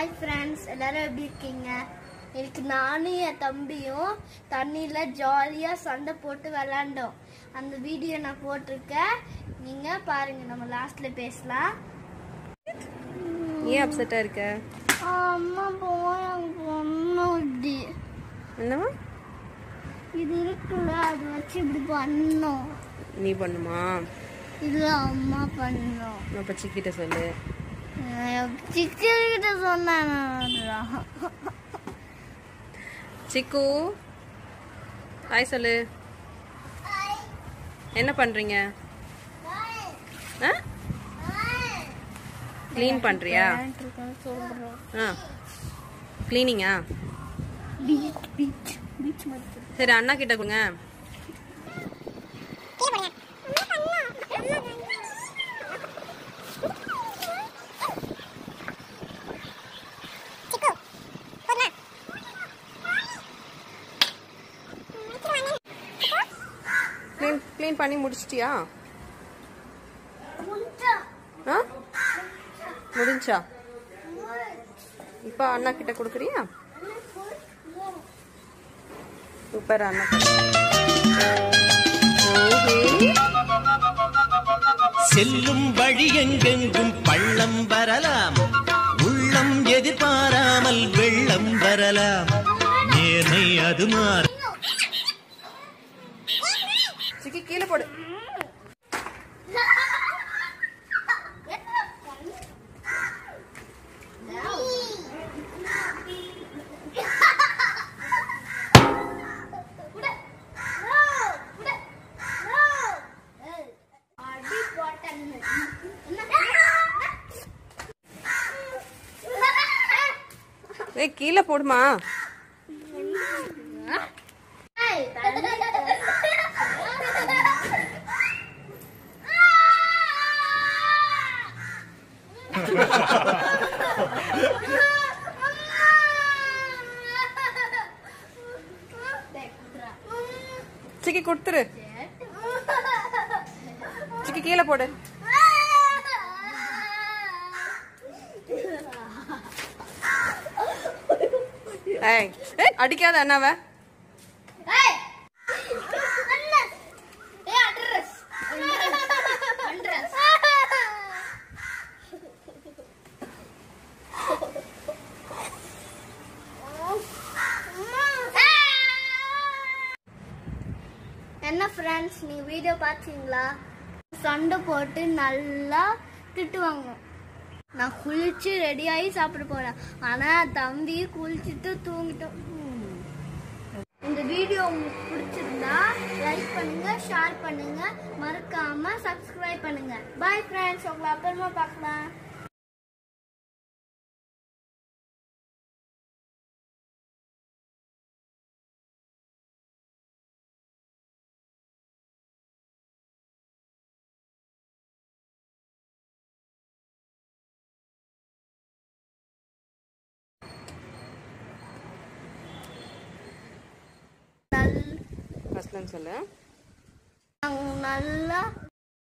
Hi friends எல்லாரும் எப்படி இருக்கீங்க இன்னைக்கு நானும் என் தம்பியும் தண்ணியில் ஜாலியாக சண்டை போட்டு விளாண்டோம் அந்த வீடியோ நான் போட்டிருக்கேன் நீங்கள் பாருங்க நம்ம லாஸ்ட்ல பேசலாம் ஏன் அப்செட்டா இருக்க அம்மா போய் பொண்ணு என்னவா இது இருக்குல்ல அது வச்சு இப்படி பண்ணோம் நீ பண்ணுமா இது அம்மா பண்ணோம் அப்ப சிக்கிட்ட சொல்லு சிக்கன் கிட்ட சொன்னான் சிக்கு ஹாய் சொல்லு என்ன பண்றீங்க க்ளீன் பண்றியா சொல்றோம் ஆ க்ளீனிங்கா பீச் பீச் பீச் மட்டும் சரி அண்ணா கிட்ட கொடுங்க க்ளீன் க்ளீன் பண்ணி முடிச்சிட்டியா ஆ முடிஞ்சா இப்போ அண்ணா கிட்ட கொடுக்குறியா சூப்பர் அண்ணா ஓகே செல்லும் வழி எங்கெங்கும் பள்ளம் வரலாம் உள்ளம் எதிர்பாராமல் வெள்ளம் வரலாம் நேர்மை அது மாற சிக்கி கீழே போடு ஏய் கீழே போடுமா சிக்கி கொடுத்துரு சிக்கி கீழே போடு ஏய் ஏய், அடிக்காத அண்ணாவ என்ன ஃப்ரெண்ட்ஸ் நீங்க வீடியோ பார்த்தீங்களா சண்டை போட்டு நல்லா திட்டுவாங்க நான் குளிச்சு ரெடி ஆகி சாப்பிட போறேன் ஆனா தம்பி குளிச்சுட்டு தூங்கிட்டோம் ம். இந்த வீடியோ உங்களுக்கு பிடிச்சிருந்தா லைக் பண்ணுங்க ஷேர் பண்ணுங்க மறக்காம சப்ஸ்கிரைப் பண்ணுங்க பாய் ஃப்ரெண்ட்ஸ் உங்களை அப்புறமா பார்க்கலாம் நல் ஃபர்ஸ்ட் சொல்லு நல்லா